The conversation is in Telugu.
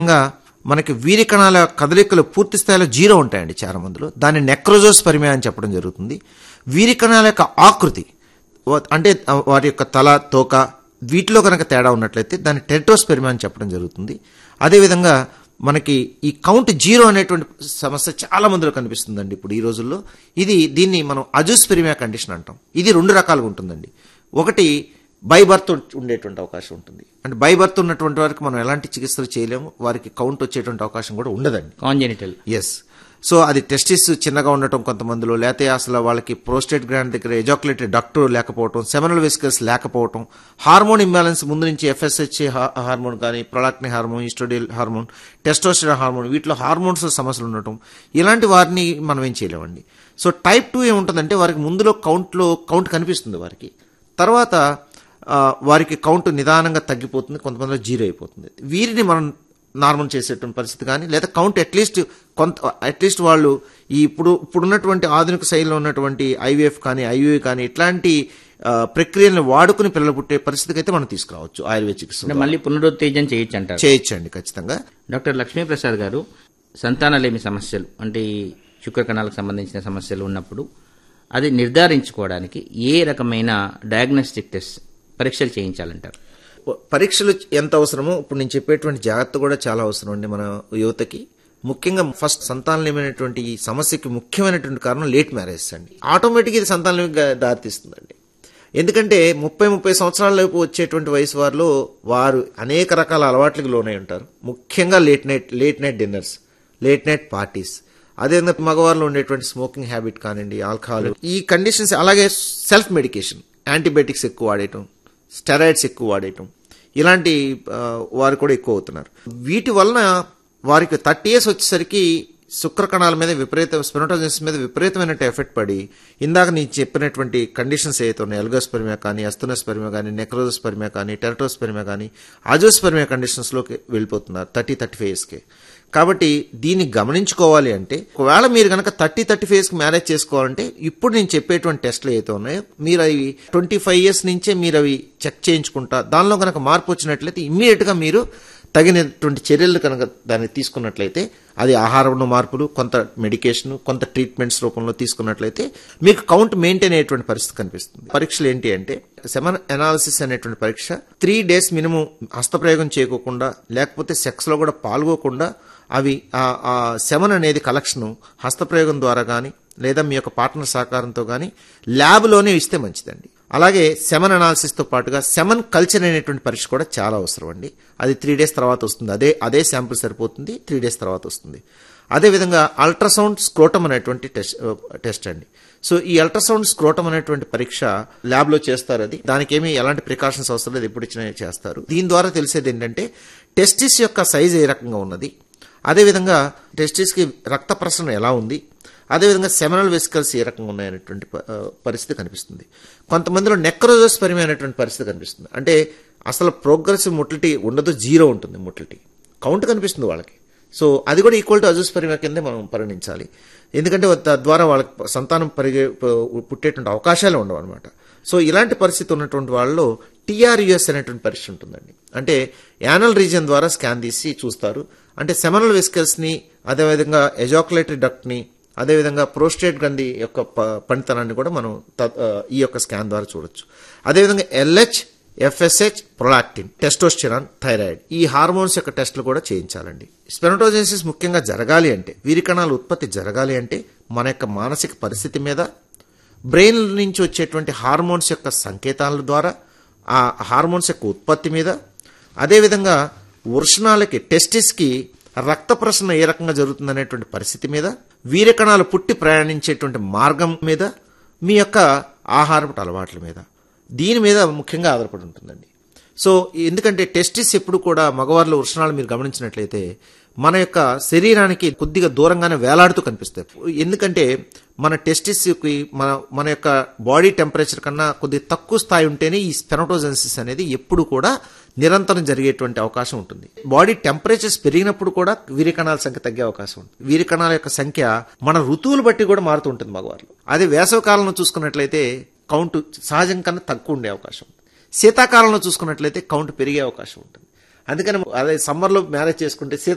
ఇంకా మనకి వీరి కణాల కదలికలు పూర్తి స్థాయిలో జీరో ఉంటాయండి చాలా మందిలో దాన్ని నెక్రోజోస్ పరిమయ అని చెప్పడం జరుగుతుంది వీరి కణాల యొక్క ఆకృతి వా- అంటే ఆ, వాటి యొక్క తల తోక వీటిలో కనుక తేడా ఉన్నట్లయితే దాన్ని టెట్రోస్పెరిమా అని చెప్పడం జరుగుతుంది అదేవిధంగా మనకి ఈ కౌంట్ జీరో అనేటువంటి సమస్య చాలా మందిలో కనిపిస్తుందండి ఇప్పుడు ఈ రోజుల్లో ఇది దీన్ని మనం అజూస్పెరిమియా కండిషన్ అంటాం ఇది రెండు రకాలుగా ఉంటుందండి ఒకటి బై బర్త్ ఉండేటువంటి అవకాశం ఉంటుంది అంటే బై బర్త్ ఉన్నటువంటి వారికి మనం ఎలాంటి చికిత్సలు చేయలేము వారికి కౌంట్ వచ్చేటువంటి అవకాశం కూడా ఉండదండి కాంజెనిటల్ ఎస్ సో అది టెస్టిస్ చిన్నగా ఉండటం కొంతమందిలో లేకపోతే అసలు వాళ్ళకి ప్రోస్టేట్ గ్రాండ్ దగ్గర ఎజాకులేటెడ్ డక్ట్ లేకపోవటం సెమనల్ వెసికల్స్ లేకపోవటం హార్మోన్ ఇంబ్యాలెన్స్ ముందు నుంచి ఎఫ్ఎస్హెచ్ హార్మోన్ కానీ prolactin hormone estradiol hormone testosterone hormone వీటిలో హార్మోన్స్ సమస్యలు ఉండటం ఇలాంటి వారిని మనం ఏం చేయలేమండి సో టైప్ టూ ఏముంటుందంటే వారికి ముందులో కౌంట్లో కౌంట్ కనిపిస్తుంది వారికి తర్వాత ఆ, వారికి కౌంట్ నిదానంగా తగ్గిపోతుంది కొంతమందిలో జీరో అయిపోతుంది వీరిని మనం నార్మల్ చేసేటువంటి పరిస్థితి కానీ లేదా కౌంట్ అట్లీస్ట్ కొంత అట్లీస్ట్ వాళ్ళు ఈ ఇప్పుడు ఇప్పుడున్నటువంటి ఆధునిక శైలిలో ఉన్నటువంటి ఐవీఎఫ్ కానీ ఐయుఏ కానీ ఇట్లాంటి ఆ, ప్రక్రియలను వాడుకుని పిల్లలు పుట్టే పరిస్థితికి అయితే మనం తీసుకురావచ్చు ఆయుర్వేద చికిత్స అంటే మళ్ళీ పునరుత్తేజం చేయొచ్చు అంటారు చేయొచ్చండి ఖచ్చితంగా డాక్టర్ లక్ష్మీప్రసాద్ గారు సంతానలేమి సమస్యలు అంటే ఈ శుక్ర కణాలకు సంబంధించిన సమస్యలు ఉన్నప్పుడు అది నిర్ధారించుకోవడానికి ఏ రకమైన డయాగ్నోస్టిక్ టెస్ట్ పరీక్షలు చేయించాలంటారు పరీక్షలు ఎంత అవసరమో ఇప్పుడు నేను చెప్పేటువంటి జాగ్రత్త కూడా చాలా అవసరం అండి మన యువతకి ముఖ్యంగా ఫస్ట్ సంతానలేమైనటువంటి ఈ సమస్యకి ముఖ్యమైనటువంటి కారణం లేట్ మ్యారేజ్ అండి ఆటోమేటిక్ ఇది సంతానలేమిగా దారితీస్తుందండి ఎందుకంటే ముప్పై ముప్పై సంవత్సరాల లోపు వచ్చేటువంటి వయసు వారిలో వారు అనేక రకాల అలవాట్లకు లోనై ఉంటారు ముఖ్యంగా late night late night dinners late night parties అదేవిధంగా మగవారిలో ఉండేటువంటి స్మోకింగ్ హ్యాబిట్ కానివ్వండి ఆల్కహాల్ ఈ కండిషన్స్ అలాగే సెల్ఫ్ మెడికేషన్ యాంటీబయాటిక్స్ ఎక్కువ వాడేయటం స్టెరాయిడ్స్ ఎక్కువ వాడేయటం ఇలాంటి ఆ, వారు కూడా ఎక్కువ అవుతున్నారు వీటి వలన వారికి థర్టీ ఇయర్స్ వచ్చేసరికి శుక్ర కణాల మీద విపరీత స్పెనోటోజెన్స్ మీద విపరీతమైన ఎఫెక్ట్ పడి ఇందాక నేను చెప్పినటువంటి కండిషన్స్ ఏవైతే ఉన్నాయి ఎల్గోస్పెర్మియా కానీ అస్తునోస్పెర్మియా కానీ నెక్రోజోస్పెర్మియా కానీ టెరటోస్పెర్మియా కానీ ఆజోస్పెర్మియా కండిషన్స్లోకి వెళ్ళిపోతున్నారు థర్టీ థర్టీ ఫైవ్ ఇయర్స్కి కాబట్టి దీన్ని గమనించుకోవాలి అంటే ఒకవేళ మీరు కనుక థర్టీ థర్టీ ఫైవ్స్కి మ్యారేజ్ చేసుకోవాలంటే ఇప్పుడు నేను చెప్పేటువంటి టెస్ట్లు ఏవైతే ఉన్నాయో మీరు అవి ట్వంటీ ఫైవ్ ఇయర్స్ నుంచే మీరు అవి చెక్ చేయించుకుంటా దానిలో కనుక మార్పు వచ్చినట్లయితే ఇమ్మీడియట్గా మీరు తగినటువంటి చర్యలు కనుక దాన్ని తీసుకున్నట్లయితే అది ఆహారంలో మార్పులు కొంత మెడికేషన్ కొంత ట్రీట్మెంట్స్ రూపంలో తీసుకున్నట్లయితే మీకు కౌంట్ మెయింటైన్ అయ్యేటువంటి పరిస్థితి కనిపిస్తుంది పరీక్షలు ఏంటి అంటే సెమన్ అనాలిసిస్ అనేటువంటి పరీక్ష త్రీ డేస్ మినిమం హస్తప్రయోగం చేయకోకుండా లేకపోతే సెక్స్ లో కూడా పాల్గొకుండా అవి ఆ- ఆ సెమన్ అనేది కలెక్షన్ హస్తప్రయోగం ద్వారా కానీ లేదా మీ యొక్క పార్ట్నర్ సహకారంతో కానీ ల్యాబ్లోనే ఇస్తే మంచిదండి అలాగే సెమన్ అనాలిసిస్తో పాటుగా సెమన్ కల్చర్ అనేటువంటి పరీక్ష కూడా చాలా అవసరం అండి అది త్రీ డేస్ తర్వాత వస్తుంది అదే అదే శాంపుల్ సరిపోతుంది త్రీ డేస్ తర్వాత వస్తుంది అదేవిధంగా అల్ట్రాసౌండ్ స్క్రోటం అనేటువంటి టెస్ట్ టెస్ట్ అండి సో ఈ అల్ట్రాసౌండ్ స్క్రోటం అనేటువంటి పరీక్ష ల్యాబ్లో చేస్తారు అది దానికి ఏమీ ఎలాంటి ప్రికాషన్స్ అవసరం లేదు ఎప్పుడు ఇచ్చినా చేస్తారు దీని ద్వారా తెలిసేది ఏంటంటే టెస్టిస్ యొక్క సైజ్ ఏ రకంగా ఉన్నది అదేవిధంగా టెస్టిస్కి రక్త ప్రసరణ ఎలా ఉంది అదేవిధంగా సెమనల్ వెసికల్స్ ఏ రకంగా ఉన్నాయనేటువంటి ప- ఆ, పరిస్థితి కనిపిస్తుంది కొంతమందిలో నెక్రోజోస్పెరిమి అనేటువంటి పరిస్థితి కనిపిస్తుంది అంటే అసలు ప్రోగ్రెసివ్ మొటిలిటీ ఉండదు జీరో ఉంటుంది మొటిలిటీ కౌంట్ కనిపిస్తుంది వాళ్ళకి సో అది కూడా ఈక్వల్ టు అజోస్పెరిమియా కిందే మనం పరిగణించాలి ఎందుకంటే తద్వారా వాళ్ళకి సంతానం పరిగే ప- పుట్టేటువంటి అవకాశాలు ఉండవు అనమాట సో ఇలాంటి పరిస్థితి ఉన్నటువంటి వాళ్ళలో టీఆర్యుఎస్ అనేటువంటి పరీక్ష ఉంటుందండి అంటే యానల్ రీజియన్ ద్వారా స్కాన్ తీసి చూస్తారు అంటే సెమనల్ వెసికల్స్ని అదేవిధంగా ఎజాకులేటరీ డక్ట్ని అదేవిధంగా ప్రోస్టేట్ గ్రంథి యొక్క ప- పనితనాన్ని కూడా మనం త- ఆ, ఈ యొక్క స్కాన్ ద్వారా చూడొచ్చు అదేవిధంగా LH FSH prolactin testosterone thyroid ఈ హార్మోన్స్ యొక్క టెస్టులు కూడా చేయించాలండి స్పెనోటోజెన్సిస్ ముఖ్యంగా జరగాలి అంటే వీరి కణాల ఉత్పత్తి జరగాలి అంటే మన యొక్క మానసిక పరిస్థితి మీద బ్రెయిన్ నుంచి వచ్చేటువంటి హార్మోన్స్ యొక్క సంకేతాల ద్వారా ఆ హార్మోన్స్ యొక్క ఉత్పత్తి మీద అదేవిధంగా వృషణాలకి టెస్టిస్కి రక్త ప్రసరణ ఏ రకంగా జరుగుతుందనేటువంటి పరిస్థితి మీద వీరకణాలు పుట్టి ప్రయాణించేటువంటి మార్గం మీద మీ యొక్క ఆహారపు అలవాట్ల మీద దీని మీద ముఖ్యంగా ఆధారపడి ఉంటుందండి సో ఎందుకంటే టెస్టిస్ ఎప్పుడు కూడా మగవారిలో వృషణాలు మీరు గమనించినట్లయితే మన యొక్క శరీరానికి కొద్దిగా దూరంగానే వేలాడుతూ కనిపిస్తాయి ఎందుకంటే మన టెస్టిస్కి మన మన యొక్క బాడీ టెంపరేచర్ కన్నా కొద్దిగా తక్కువ స్థాయి ఉంటేనే ఈ స్పెనోటోజెన్సిస్ అనేది ఎప్పుడు కూడా నిరంతరం జరిగేటువంటి అవకాశం ఉంటుంది బాడీ టెంపరేచర్స్ పెరిగినప్పుడు కూడా వీరి కణాల సంఖ్య తగ్గే అవకాశం ఉంటుంది వీరి కణాల యొక్క సంఖ్య మన ఋతువులు బట్టి కూడా మారుతూ ఉంటుంది మగవారిలో అదే వేసవ కాలంలో చూసుకున్నట్లయితే కౌంట్ సహజం కన్నా తక్కువ ఉండే అవకాశం ఉంది శీతాకాలంలో చూసుకున్నట్లయితే కౌంట్ పెరిగే అవకాశం ఉంటుంది అందుకని అదే సమ్మర్లో మ్యారేజ్ చేసుకుంటే శీత